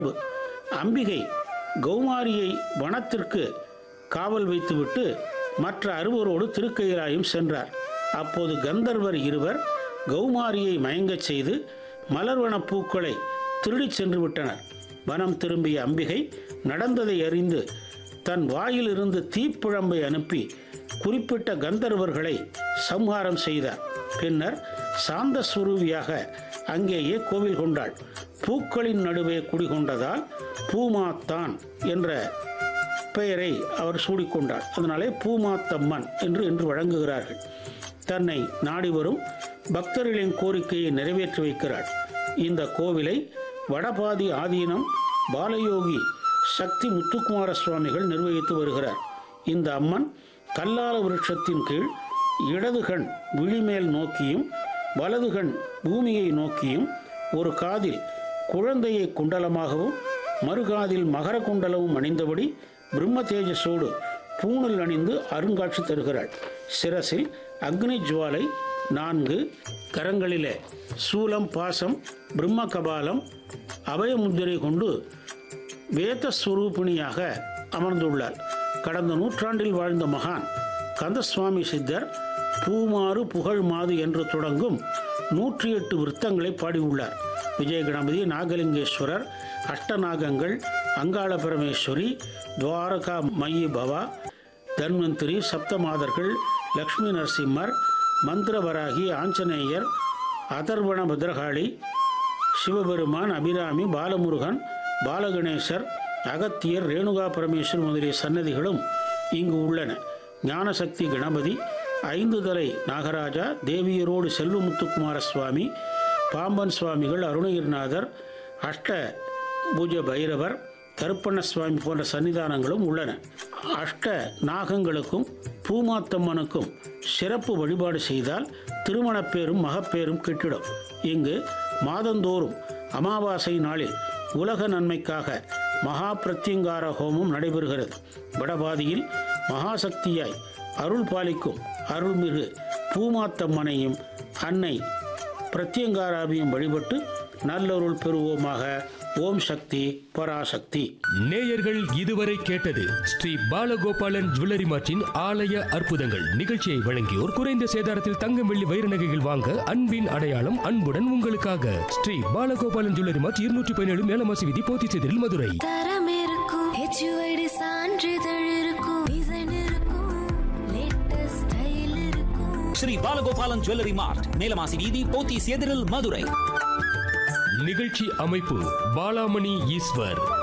அம்பிகை கௌமாரியை வனத்திற்கு காவல் வைத்துவிட்டு மற்ற அறுவரோடு திருக்கயிலாயம் சென்றார் அப்போது கந்தர்வர் இருவர் கௌமாரியை மயங்கச் செய்து மலர்வனப் பூக்களை திருடிச் சென்று விட்டனர் வனம் திரும்பிய அம்பிகை நடந்ததை அறிந்து தன் வாயிலிருந்து தீப்புழம்பை அனுப்பி குறிப்பிட்ட கந்தர்வர்களை சம்ஹாரம் செய்தார் பின்னர் சாந்த சுரூபியாக அங்கேயே கோவில் கொண்டாள் பூக்களின் நடுவே குடிகொண்டதால் பூமாத்தான் என்ற பெயரை அவர் சூடிக்கொண்டார் அதனாலே பூமாத்தம்மன் என்று என்று வழங்குகிறார்கள் தன்னை நாடி வரும் பக்தர்களின் கோரிக்கையை நிறைவேற்றி வைக்கிறார் இந்த கோவிலை வடபாதி ஆதீனம் பாலயோகி சக்தி முத்துக்குமார சுவாமிகள் நிர்வகித்து வருகிறார் இந்த அம்மன் கல்லால விருட்சத்தின் கீழ் இடது கண் விழிமேல் நோக்கியும் வலது கண் பூமியை நோக்கியும் ஒரு காதில் குழந்தையை குண்டலமாகவும் மறுகாதில் மகர குண்டலமும் அணிந்தபடி பிரம்ம தேஜஸோடு பூணல் அணிந்து அருங்காட்சி தருகிறாள் சிரசில் அக்னி ஜுவாலை நான்கு கரங்களிலே சூலம் பாசம் பிரம்ம கபாலம் அபயமுத்திரை கொண்டு வேத ஸ்வரூபிணியாக அமர்ந்துள்ளார் கடந்த நூற்றாண்டில் வாழ்ந்த மகான் கந்தசுவாமி சித்தர் பூமாறு புகழ் மாது என்று தொடங்கும் நூற்றி எட்டு விருத்தங்களை பாடியுள்ளார் விஜய கணபதி நாகலிங்கேஸ்வரர் அஷ்டநாகங்கள் அங்காள பரமேஸ்வரி துவாரகா மயி பவா தன்வந்திரி சப்தமாதர்கள் லக்ஷ்மி நரசிம்மர் மந்திரவராகி ஆஞ்சநேயர் அதர்வண பத்ரகாளி சிவபெருமான் அபிராமி பாலமுருகன் பாலகணேசர் அகத்தியர் ரேணுகா பரமேஸ்வர் முதலிய சன்னதிகளும் இங்கு உள்ளன ஞானசக்தி கணபதி ஐந்து தலை நாகராஜா தேவியரோடு செல்வமுத்துக்குமார சுவாமி பாம்பன் சுவாமிகள் அருணகிரிநாதர் அஷ்ட பூஜ பைரவர் கருப்பண்ண சுவாமி போன்ற சன்னிதானங்களும் உள்ளன அஷ்ட நாகங்களுக்கும் பூமாத்தம்மனுக்கும் சிறப்பு வழிபாடு செய்தால் திருமணப்பேரும் மகப்பேரும் கிட்டிடும் இங்கு மாதந்தோறும் அமாவாசை நாளில் உலக நன்மைக்காக மகா பிரத்யங்கார ஹோமம் நடைபெறுகிறது வடபாதியில் மகாசக்தியாய் அருள் பாலிக்கும் அருள்மிகு பூமாத்தம்மனையும் அன்னை பிரத்யங்காராவையும் வழிபட்டு நல்லருள் பெறுவோமாக ஓம் சக்தி பராசக்தி நேயர்கள் இதுவரை கேட்டது ஸ்ரீ பாலகோபாலன் ஜுவல்லரி மார்ட்டின் ஆலய அற்புதங்கள் நிகழ்ச்சியை வழங்கியோர் குறைந்த சேதாரத்தில் தங்கம் வெள்ளி வைர நகைகள் வாங்க அன்பின் அடையாளம் அன்புடன் உங்களுக்காக ஸ்ரீ பாலகோபாலன் ஜுவல்லரி மார்ட் இருநூற்றி பதினேழு மேலமாசி விதி போத்திச்செதில் மதுரை தரம் இருக்கும் ஹெச்யூஐடி சான்றிதழ் இருக்கும் டிசைன் இருக்கும் லேட்டஸ்ட் ஸ்டைல் இருக்கும் ஸ்ரீ பாலகோபாலன் ஜுவல்லரி மார்ட் மேலமாசி வீதி போத்தீஸ் எதிரில் மதுரை நிகழ்ச்சி அமைப்பு பாலாமணி ஈஸ்வர்